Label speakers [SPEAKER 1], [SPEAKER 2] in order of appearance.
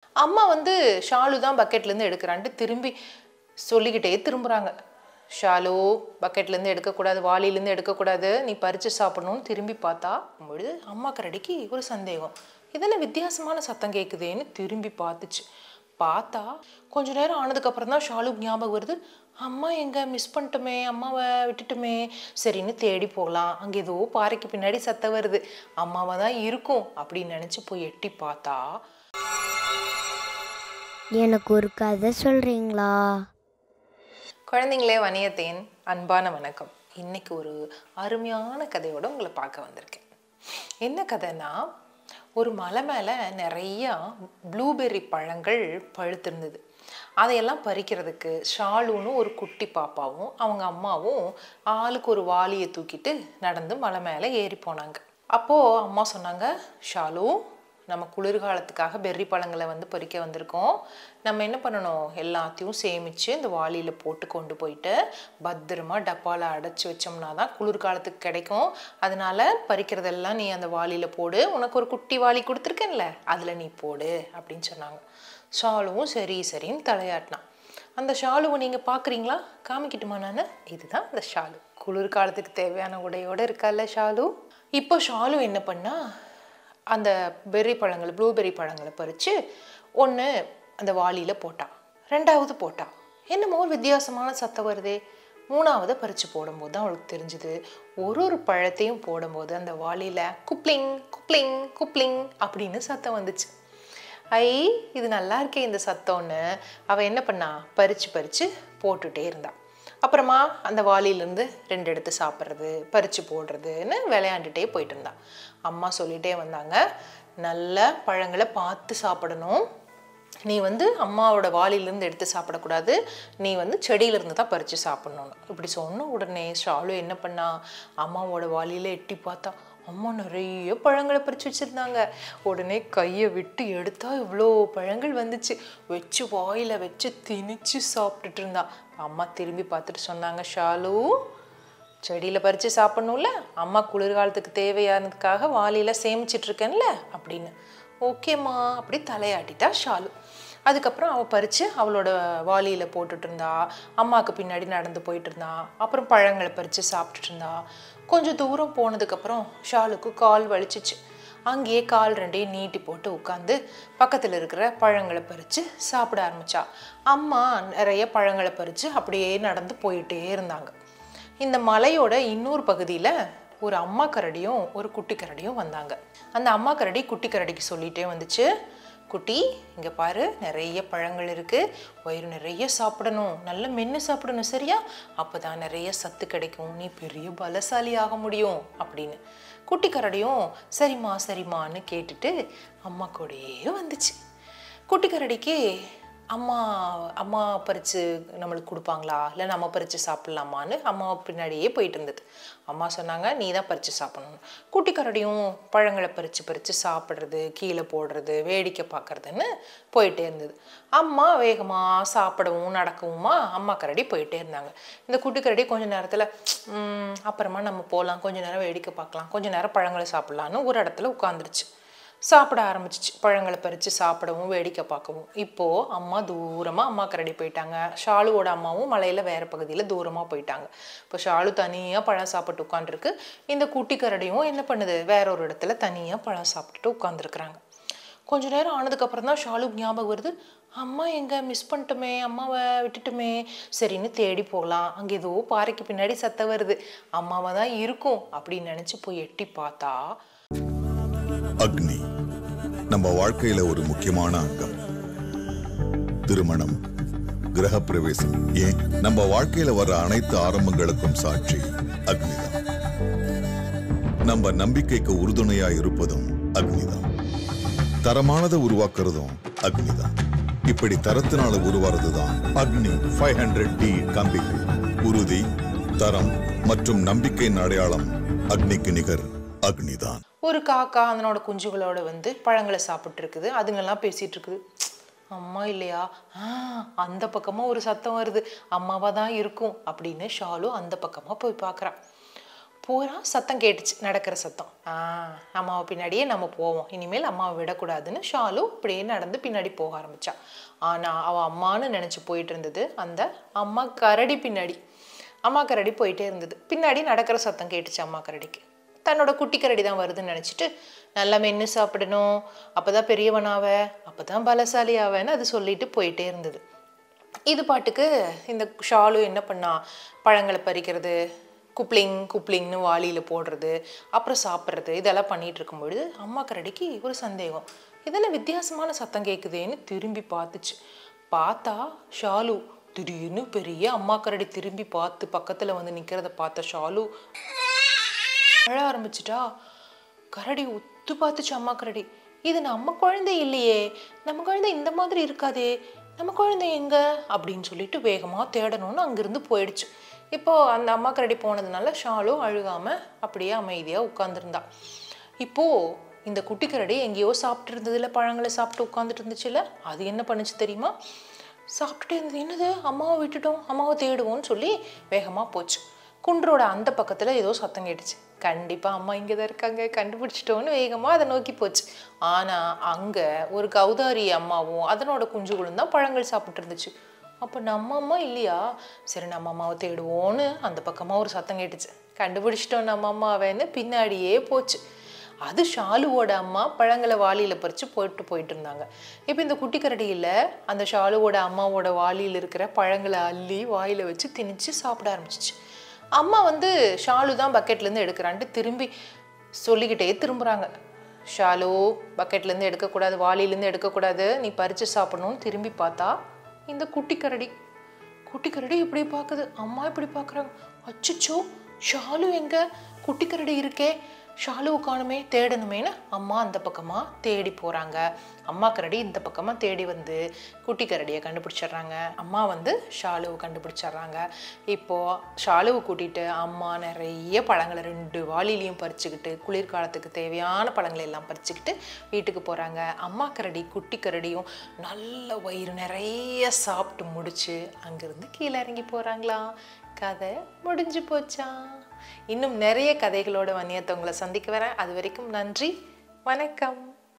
[SPEAKER 1] அம்மா வந்து ஷாலு தான் பக்கெட்லேருந்து எடுக்கிறான்ட்டு திரும்பி சொல்லிக்கிட்டே திரும்புகிறாங்க ஷாலு பக்கெட்லேருந்து எடுக்கக்கூடாது வாளியிலேருந்து எடுக்கக்கூடாது நீ பறித்து சாப்பிடணும்னு திரும்பி பார்த்தா பொழுது அம்மா கரடிக்கு ஒரு சந்தேகம் இதெல்லாம் வித்தியாசமான சத்தம் கேட்குதேன்னு திரும்பி பார்த்துச்சு பார்த்தா கொஞ்ச நேரம் ஆனதுக்கப்புறம் தான் ஷாலுக்கு ஞாபகம் வருது அம்மா எங்க மிஸ் பண்ணிட்டோமே அம்மாவை விட்டுட்டுமே சரின்னு தேடி போகலாம் அங்கே ஏதோ பாறைக்கு பின்னாடி சத்தம் வருது அம்மாவை தான் இருக்கும் அப்படின்னு நினச்சி போய் எட்டி பார்த்தா
[SPEAKER 2] எனக்கு ஒரு கதை சொல்கிறீங்களா
[SPEAKER 1] குழந்தைங்களே வணியத்தேன் அன்பான வணக்கம் இன்னைக்கு ஒரு அருமையான கதையோட உங்களை பார்க்க வந்திருக்கேன் என்ன கதைன்னா ஒரு மலை மேலே நிறையா ப்ளூபெர்ரி பழங்கள் பழுத்திருந்தது அதையெல்லாம் பறிக்கிறதுக்கு ஷாலுன்னு ஒரு குட்டி பாப்பாவும் அவங்க அம்மாவும் ஆளுக்கு ஒரு வாளியை தூக்கிட்டு நடந்து மலை மேலே ஏறி போனாங்க அப்போது அம்மா சொன்னாங்க ஷாலு நம்ம குளிர்காலத்துக்காக பெர்ரி பழங்களை வந்து பறிக்க வந்திருக்கோம் நம்ம என்ன பண்ணணும் எல்லாத்தையும் சேமித்து இந்த வாளியில் போட்டு கொண்டு போயிட்டு பத்திரமா டப்பாவில் அடைச்சி வச்சோம்னா தான் குளிர்காலத்துக்கு கிடைக்கும் அதனால பறிக்கிறதெல்லாம் நீ அந்த வாளியில் போடு உனக்கு ஒரு குட்டி வாளி கொடுத்துருக்கேன்ல அதில் நீ போடு அப்படின்னு சொன்னாங்க ஷாலுவும் சரி சரின்னு தலையாட்டினான் அந்த ஷாலுவை நீங்கள் பார்க்குறீங்களா காமிக்கட்டுமா நான் இதுதான் அந்த ஷாலு குளிர்காலத்துக்கு தேவையான உடையோடு இருக்கால ஷாலு இப்போ ஷாலு என்ன பண்ணா அந்த பெர்ரி பழங்களை ப்ளூபெர்ரி பழங்களை பறித்து ஒன்று அந்த வாளியில் போட்டான் ரெண்டாவது போட்டா என்னமோ ஒரு வித்தியாசமான சத்தம் வருதே மூணாவது பறித்து போடும்போது தான் அவளுக்கு தெரிஞ்சுது ஒரு ஒரு பழத்தையும் போடும்போது அந்த வாளியில் குப்ளிங் குப்ளிங் குப்ளிங் அப்படின்னு சத்தம் வந்துச்சு ஐ இது நல்லா இருக்கே இந்த சத்தம்னு அவள் என்ன பண்ணா பறித்து பறித்து போட்டுட்டே இருந்தா அப்புறமா அந்த வாளியிலேருந்து ரெண்டு எடுத்து சாப்பிட்றது பறித்து போடுறதுன்னு விளையாண்டுட்டே போயிட்டு இருந்தா அம்மா சொல்லிகிட்டே வந்தாங்க நல்ல பழங்களை பார்த்து சாப்பிடணும் நீ வந்து அம்மாவோட வாளியிலேருந்து எடுத்து சாப்பிடக்கூடாது நீ வந்து செடியிலேருந்து தான் பறித்து சாப்பிட்ணும் இப்படி சொன்ன உடனே ஷாலு என்ன பண்ணா அம்மாவோட வாளியில் எட்டி பார்த்தா அம்மா நிறைய பழங்களை பறித்து வச்சுருந்தாங்க உடனே கையை விட்டு எடுத்தா இவ்வளோ பழங்கள் வந்துச்சு வச்சு வாயில் வச்சு திணிச்சு சாப்பிட்டுட்டு இருந்தா அம்மா திரும்பி பார்த்துட்டு சொன்னாங்க ஷாலு செடியில் பறித்து சாப்பிட்ணும்ல அம்மா குளிர்காலத்துக்கு தேவையானதுக்காக வாளியில் சேமிச்சிட்டு இருக்கேன்ல அப்படின்னு ஓகேம்மா அப்படி தலையாட்டிட்டா ஷாலு அதுக்கப்புறம் அவள் பறித்து அவளோட வாளியில் போட்டுட்டு இருந்தா அம்மாவுக்கு பின்னாடி நடந்து போயிட்டு இருந்தா அப்புறம் பழங்களை பறித்து சாப்பிட்டுட்டு இருந்தா கொஞ்சம் தூரம் போனதுக்கப்புறம் ஷாலுக்கு கால் வலிச்சிச்சு அங்கேயே கால் ரெண்டையும் நீட்டி போட்டு உட்காந்து பக்கத்தில் இருக்கிற பழங்களை பறித்து சாப்பிட ஆரம்பிச்சா அம்மா நிறைய பழங்களை பறித்து அப்படியே நடந்து போயிட்டே இருந்தாங்க இந்த மலையோட இன்னொரு பகுதியில் ஒரு அம்மா கரடியும் ஒரு குட்டி கரடியும் வந்தாங்க அந்த அம்மா கரடி குட்டி கரடிக்கு சொல்லிகிட்டே வந்துச்சு குட்டி இங்கே பாரு நிறைய பழங்கள் இருக்குது வயிறு நிறைய சாப்பிடணும் நல்ல மென்று சாப்பிடணும் சரியா அப்போ தான் நிறைய சத்து கிடைக்கும் நீ பெரிய பலசாலி ஆக முடியும் அப்படின்னு குட்டி கரடியும் சரிம்மா சரிம்மான்னு கேட்டுட்டு அம்மா கூடயே வந்துச்சு குட்டி கரடிக்கு அம்மா அம்மா பறித்து நம்மளுக்கு கொடுப்பாங்களா இல்லை நம்ம பறித்து சாப்பிட்லாமான்னு அம்மா பின்னாடியே போயிட்டு இருந்தது அம்மா சொன்னாங்க நீ தான் பறித்து சாப்பிடணும் குட்டி கரடியும் பழங்களை பறித்து பறித்து சாப்பிட்றது கீழே போடுறது வேடிக்கை பார்க்குறதுன்னு போயிட்டே இருந்தது அம்மா வேகமாக சாப்பிடவும் நடக்கவுமா அம்மா கரடி போயிட்டே இருந்தாங்க இந்த குட்டி கரடி கொஞ்ச நேரத்தில் அப்புறமா நம்ம போகலாம் கொஞ்ச நேரம் வேடிக்கை பார்க்கலாம் கொஞ்ச நேரம் பழங்களை சாப்பிட்லான்னு ஒரு இடத்துல உட்காந்துருச்சு சாப்பிட ஆரம்பிச்சிச்சு பழங்களை பறித்து சாப்பிடவும் வேடிக்கை பார்க்கவும் இப்போது அம்மா தூரமாக அம்மா கரடி போயிட்டாங்க ஷாலுவோட அம்மாவும் மலையில் வேறு பகுதியில் தூரமாக போயிட்டாங்க இப்போ ஷாலு தனியாக பழம் சாப்பிட்டு உட்காந்துருக்கு இந்த குட்டி கரடியும் என்ன பண்ணுது வேற ஒரு இடத்துல தனியாக பழம் சாப்பிட்டுட்டு உட்காந்துருக்குறாங்க கொஞ்ச நேரம் ஆனதுக்கப்புறம் தான் ஷாலுக்கு ஞாபகம் வருது அம்மா எங்கே மிஸ் பண்ணிட்டோமே அம்மாவை விட்டுட்டுமே சரின்னு தேடி போகலாம் அங்கே ஏதோ பாறைக்கு பின்னாடி சத்தம் வருது அம்மாவை தான் இருக்கும் அப்படின்னு நினச்சி போய் எட்டி பார்த்தா
[SPEAKER 3] அக்னி நம்ம வாழ்க்கையில ஒரு முக்கியமான அங்கம் திருமணம் கிரகப்பிரவேசம் ஏன் நம்ம வாழ்க்கையில வர அனைத்து ஆரம்பங்களுக்கும் சாட்சி அக்னிதான் நம்ம நம்பிக்கைக்கு உறுதுணையா இருப்பதும் அக்னிதான் தரமானதை உருவாக்குறதும் அக்னிதான் இப்படி தரத்தினால உருவாறதுதான் அக்னி ஃபைவ் ஹண்ட்ரட் டி கம்பிகள் உறுதி தரம் மற்றும் நம்பிக்கையின் அடையாளம் அக்னிக்கு நிகர் அக்னிதான்
[SPEAKER 1] ஒரு காக்கா அதனோட குஞ்சுகளோட வந்து பழங்களை சாப்பிட்டு இருக்குது அதுங்கெல்லாம் பேசிட்டு இருக்குது அம்மா இல்லையா ஆ அந்த பக்கமாக ஒரு சத்தம் வருது அம்மாவாக தான் இருக்கும் அப்படின்னு ஷாலு அந்த பக்கமாக போய் பார்க்குறான் பூரா சத்தம் கேட்டுச்சு நடக்கிற சத்தம் ஆ அம்மாவை பின்னாடியே நம்ம போவோம் இனிமேல் அம்மாவை விடக்கூடாதுன்னு ஷாலு இப்படியே நடந்து பின்னாடி போக ஆரம்பிச்சா ஆனால் அவள் அம்மான்னு நினச்சி போயிட்டு இருந்தது அந்த அம்மா கரடி பின்னாடி அம்மா கரடி போயிட்டே இருந்தது பின்னாடி நடக்கிற சத்தம் கேட்டுச்சு அம்மா கரடிக்கு தன்னோட குட்டி கரடி தான் வருதுன்னு நினச்சிட்டு நல்லா மென்று சாப்பிடணும் அப்போ தான் பெரியவனாவ அப்போ தான் பலசாலி ஆவேன்னு அது சொல்லிட்டு போயிட்டே இருந்தது இது பாட்டுக்கு இந்த ஷாலு என்ன பண்ணா பழங்களை பறிக்கிறது குப்ளிங் குப்ளிங்னு வாளியில் போடுறது அப்புறம் சாப்பிட்றது இதெல்லாம் பண்ணிட்டு இருக்கும்பொழுது அம்மா கரடிக்கு ஒரு சந்தேகம் இதெல்லாம் வித்தியாசமான சத்தம் கேட்குதேன்னு திரும்பி பார்த்துச்சு பார்த்தா ஷாலு திடீர்னு பெரிய அம்மா கரடி திரும்பி பார்த்து பக்கத்தில் வந்து நிற்கிறத பார்த்த ஷாலு அழ ஆரம்பிச்சிட்டா கரடி உத்து பார்த்துச்சு அம்மா கரடி இது நம்ம குழந்தை இல்லையே நம்ம குழந்தை இந்த மாதிரி இருக்காதே நம்ம குழந்தை எங்க அப்படின்னு சொல்லிட்டு வேகமாக தேடணும்னு அங்கிருந்து போயிடுச்சு இப்போ அந்த அம்மா கரடி போனதுனால ஷாலும் அழுகாம அப்படியே அமைதியாக உட்காந்துருந்தா இப்போ இந்த குட்டி கரடி எங்கேயோ சாப்பிட்டு இருந்ததுல பழங்களை சாப்பிட்டு உட்காந்துட்டு இருந்துச்சுல அது என்ன பண்ணுச்சு தெரியுமா சாப்பிட்டுட்டே இருந்தது என்னது அம்மாவை விட்டுட்டோம் அம்மாவை தேடுவோம்னு சொல்லி வேகமாக போச்சு குன்றோட அந்த பக்கத்தில் ஏதோ சத்தம் கேட்டுச்சு கண்டிப்பாக அம்மா இங்கே தான் இருக்காங்க கண்டுபிடிச்சிட்டோன்னு வேகமாக அதை நோக்கி போச்சு ஆனால் அங்கே ஒரு கௌதாரி அம்மாவும் அதனோட குஞ்சுகளும் தான் பழங்கள் சாப்பிட்டு இருந்துச்சு அப்போ நம்ம அம்மா இல்லையா சரி நம்ம அம்மாவை தேடுவோன்னு அந்த பக்கமாக ஒரு சத்தம் கேட்டுச்சு கண்டுபிடிச்சிட்டோம் நம்ம அம்மாவேன்னு பின்னாடியே போச்சு அது ஷாலுவோட அம்மா பழங்களை வாளியில் பறித்து போயிட்டு போயிட்டு இருந்தாங்க இப்போ இந்த குட்டி கரடியில் அந்த ஷாலுவோட அம்மாவோட வாளியில் இருக்கிற பழங்களை அள்ளி வாயில் வச்சு திணிச்சு சாப்பிட ஆரம்பிச்சிச்சு அம்மா வந்து ஷாலு தான் பக்கெட்லேருந்து எடுக்கிறான்ட்டு திரும்பி சொல்லிக்கிட்டே திரும்புகிறாங்க ஷாலு பக்கெட்லேருந்து எடுக்கக்கூடாது வாளியிலேருந்து எடுக்கக்கூடாது நீ பறித்து சாப்பிடணும்னு திரும்பி பார்த்தா இந்த குட்டி கரடி குட்டி கரடி இப்படி பார்க்குது அம்மா இப்படி பார்க்குறாங்க அச்சச்சோ ஷாலு எங்க குட்டி கரடி இருக்கே ஷாலுவை காணுமே தேடணுமேனு அம்மா அந்த பக்கமாக தேடி போகிறாங்க அம்மா கரடி இந்த பக்கமாக தேடி வந்து குட்டி கரடியை கண்டுபிடிச்சிடுறாங்க அம்மா வந்து ஷாலுவை கண்டுபிடிச்சிடுறாங்க இப்போது ஷாலுவை கூட்டிகிட்டு அம்மா நிறைய பழங்களை ரெண்டு வாளிலையும் பறிச்சுக்கிட்டு குளிர்காலத்துக்கு தேவையான பழங்களை எல்லாம் பறிச்சுக்கிட்டு வீட்டுக்கு போகிறாங்க அம்மா கரடி குட்டி கரடியும் நல்ல வயிறு நிறைய சாப்பிட்டு முடிச்சு அங்கேருந்து கீழே இறங்கி போகிறாங்களா கதை முடிஞ்சு போச்சா இன்னும் நிறைய கதைகளோட வன்னியத்தை உங்களை சந்திக்க வரேன் அது வரைக்கும் நன்றி வணக்கம்